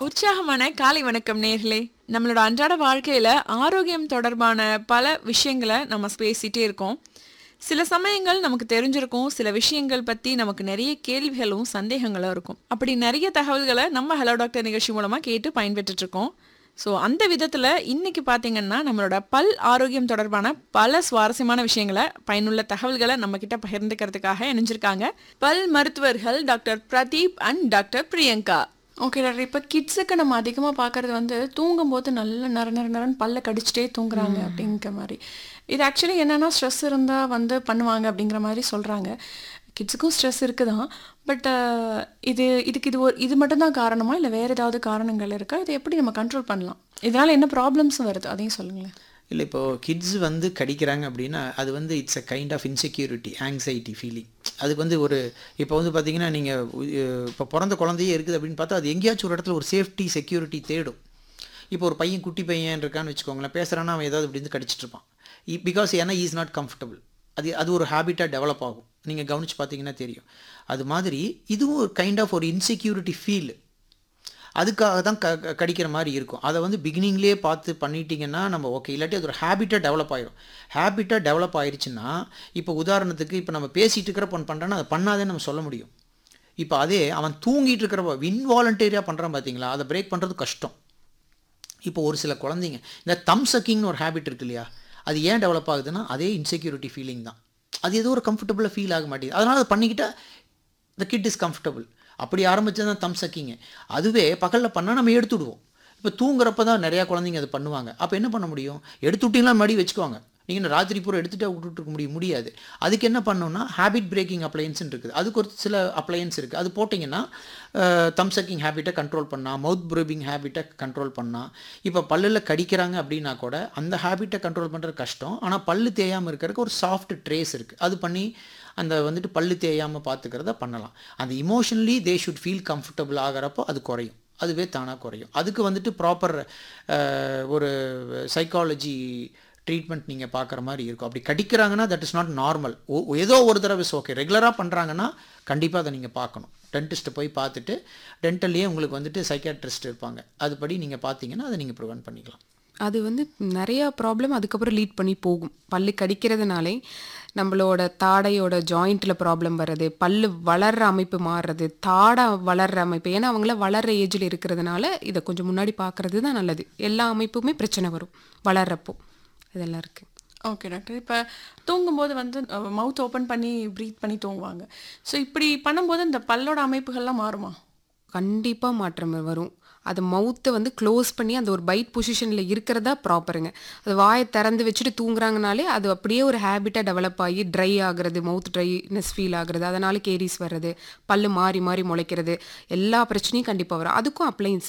உற்சாகமான காலை வணக்கம் நேர்களே நம்மளோட அன்றாட வாழ்க்கையில ஆரோக்கியம் தொடர்பான பல விஷயங்களை நம்ம பேசிட்டே இருக்கோம் சில சமயங்கள் நமக்கு தெரிஞ்சிருக்கும் சில விஷயங்கள் பத்தி நமக்கு நிறைய கேள்விகளும் சந்தேகங்களும் இருக்கும் அப்படி நிறைய தகவல்களை நம்ம ஹலோ டாக்டர் நிகழ்ச்சி மூலமா கேட்டு பயன்பெற்றுட்டு இருக்கோம் ஸோ அந்த விதத்துல இன்னைக்கு பாத்தீங்கன்னா நம்மளோட பல் ஆரோக்கியம் தொடர்பான பல சுவாரஸ்யமான விஷயங்களை பயனுள்ள தகவல்களை நம்ம கிட்ட பகிர்ந்துக்கிறதுக்காக இணைஞ்சிருக்காங்க பல் மருத்துவர்கள் doctor Pradeep and doctor Priyanka okay doctor இப்போ கிட்ஸுக்கு நம்ம அதிகமாக பார்க்கறது வந்து தூங்கும்போது நல்ல நர நர நரன்னு பல்ல கடிச்சிட்டே தூங்குறாங்க அப்படிங்கிற மாதிரி இது ஆக்சுவலி என்னன்னா ஸ்ட்ரெஸ் இருந்தால் வந்து பண்ணுவாங்க அப்படிங்கிற மாதிரி சொல்கிறாங்க கிட்ஸுக்கும் ஸ்ட்ரெஸ் இருக்குதான் பட் இது இதுக்கு இது ஒரு இது மட்டும்தான் காரணமா இல்லை வேறு ஏதாவது காரணங்கள் இருக்கா இதை எப்படி நம்ம கண்ட்ரோல் பண்ணலாம் இதனால் என்ன ப்ராப்ளம்ஸ் வருது அதையும் சொல்லுங்களேன் இல்லை இப்போது கிட்ஸ் வந்து கடிக்கிறாங்க அப்படின்னா அது வந்து it's a kind of insecurity anxiety feeling அதுக்கு வந்து ஒரு இப்போ வந்து பார்த்தீங்கன்னா நீங்கள் இப்போ பிறந்த குழந்தையே இருக்குது அப்படின்னு பார்த்தா அது எங்கேயாச்சும் ஒரு இடத்துல ஒரு சேஃப்டி செக்யூரிட்டி தேடும் இப்போ ஒரு பையன் குட்டி பையன் இருக்கான்னு வச்சுக்கோங்களேன் பேசுகிறான்னா அவன் ஏதாவது இப்படி வந்து கடிச்சிட்டு இருப்பான் பிகாஸ் ஏன்னா இஸ் நாட் கம்ஃபர்டபுள் அது அது ஒரு ஹேபிட்டாக டெவலப் ஆகும் நீங்கள் கவனித்து பார்த்தீங்கன்னா தெரியும் அது மாதிரி இதுவும் ஒரு கைண்ட் ஆஃப் ஒரு இன்செக்யூரிட்டி ஃபீல் அதுக்காக தான் க க- கடிக்கிற மாதிரி இருக்கும் அதை வந்து பிகினிங்லேயே பார்த்து பண்ணிட்டீங்கன்னா நம்ம ஓகே இல்லாட்டி அது ஒரு ஹேபிட்டாக டெவலப் ஆயிரும் ஹேபிட்டாக டெவலப் ஆயிருச்சுன்னா இப்போ உதாரணத்துக்கு இப்போ நம்ம பேசிகிட்டு இருக்கிறப்ப ஒன்று பண்ணுறோன்னா அதை பண்ணாதேன்னு நம்ம சொல்ல முடியும் இப்போ அதே அவன் தூங்கிட்டு இருக்கிறப்ப இன்வாலண்டரியாக பண்ணுறான் பார்த்தீங்களா அதை பிரேக் பண்ணுறது கஷ்டம் இப்போ ஒரு சில குழந்தைங்க இந்த தம் சக்கிங்னு ஒரு ஹேபிட் இருக்கு இல்லையா அது ஏன் டெவலப் ஆகுதுன்னா அதே இன்செக்யூரிட்டி ஃபீலிங் தான் அது ஏதோ ஒரு கம்ஃபர்டபுளாக ஃபீல் ஆக மாட்டேங்குது அதனால் அதை பண்ணிக்கிட்டா த கிட் இஸ் கம்ஃபர்டபுள் அப்படி ஆரம்பிச்சது தான் தம் சக்கிங்க அதுவே பகலில் பண்ணால் நம்ம எடுத்துடுவோம் இப்போ தூங்குறப்ப தான் நிறையா குழந்தைங்க அது பண்ணுவாங்க அப்போ என்ன பண்ண முடியும் எடுத்து விட்டீங்களா மடி வச்சுக்குவாங்க நீங்கள் ராத்திரி பூரா எடுத்துகிட்டே விட்டுட்டு இருக்க முடியும் முடியாது அதுக்கு என்ன பண்ணணும்னா ஹேபிட் பிரேக்கிங் அப்ளையன்ஸ்னு இருக்குது அதுக்கு ஒரு சில அப்ளையன்ஸ் இருக்குது அது போட்டிங்கன்னா தம் சக்கிங் ஹேபிட்டை கண்ட்ரோல் பண்ணா மவுத் ப்ரூபிங் ஹேபிட்டை கண்ட்ரோல் பண்ணா இப்போ பல்லில் கடிக்கிறாங்க அப்படின்னா கூட அந்த ஹேபிட்டை கண்ட்ரோல் பண்ணுறது கஷ்டம் ஆனால் பல்லு தேயாமல் இருக்கிறதுக்கு ஒரு சாஃப்ட் ட்ரேஸ் இருக்குது அது பண்ணி அந்த வந்துட்டு பல்லு தேயாமல் பார்த்துக்கிறத பண்ணலாம் அந்த emotionally they should feel comfortable ஆகிறப்போ அது குறையும் அதுவே தானாக குறையும் அதுக்கு வந்துட்டு ப்ராப்பர் ஒரு சைக்காலஜி ட்ரீட்மெண்ட் நீங்கள் பார்க்குற மாதிரி இருக்கும் அப்படி கடிக்கிறாங்கன்னா தட் இஸ் நாட் நார்மல் ஏதோ ஒரு தடவை இஸ் ஓகே ரெகுலராக பண்ணுறாங்கன்னா கண்டிப்பாக அதை நீங்கள் பார்க்கணும் டென்டிஸ்ட்டை போய் பார்த்துட்டு டென்டல்லையே உங்களுக்கு வந்துட்டு சைக்காட்ரிஸ்ட் இருப்பாங்க அதுபடி நீங்கள் பார்த்தீங்கன்னா அதை நீங்கள் ப்ரிவென்ட் பண்ணிக்கலாம் அது வந்து நிறைய ப்ராப்ளம் அதுக்கப்புறம் லீட் பண்ணி போகும் பல்லு கடிக்கிறதுனாலே நம்மளோட தாடையோட ஜாயிண்ட்டில் ப்ராப்ளம் வர்றது பல்லு வளர்ற அமைப்பு மாறுறது தாடை வளர்ற அமைப்பு ஏன்னா அவங்கள வளர்ற ஏஜில் இருக்கிறதுனால இதை கொஞ்சம் முன்னாடி பார்க்கறது தான் நல்லது எல்லா அமைப்புமே பிரச்சனை வரும் வளர்றப்போ இதெல்லாம் இருக்குது ஓகே டாக்டர் இப்போ தூங்கும்போது வந்து மவுத் ஓப்பன் பண்ணி ப்ரீத் பண்ணி தூங்குவாங்க ஸோ இப்படி பண்ணும்போது இந்த பல்லோட அமைப்புகள்லாம் மாறுமா கண்டிப்பாக மாற்றம் வரும் அது மவுத்தை வந்து க்ளோஸ் பண்ணி அந்த ஒரு பைட் பொசிஷனில் இருக்கிறதா ப்ராப்பருங்க அது வாயை திறந்து வச்சுட்டு தூங்குறாங்கனாலே அது அப்படியே ஒரு ஹேபிட்டாக டெவலப் ஆகி ட்ரை ஆகுறது மவுத் ட்ரைனஸ் ஃபீல் ஆகுறது அதனால கேரிஸ் வர்றது பல்லு மாறி மாறி முளைக்கிறது எல்லா பிரச்சனையும் கண்டிப்பாக வரும் அதுக்கும் அப்ளைன்ஸ்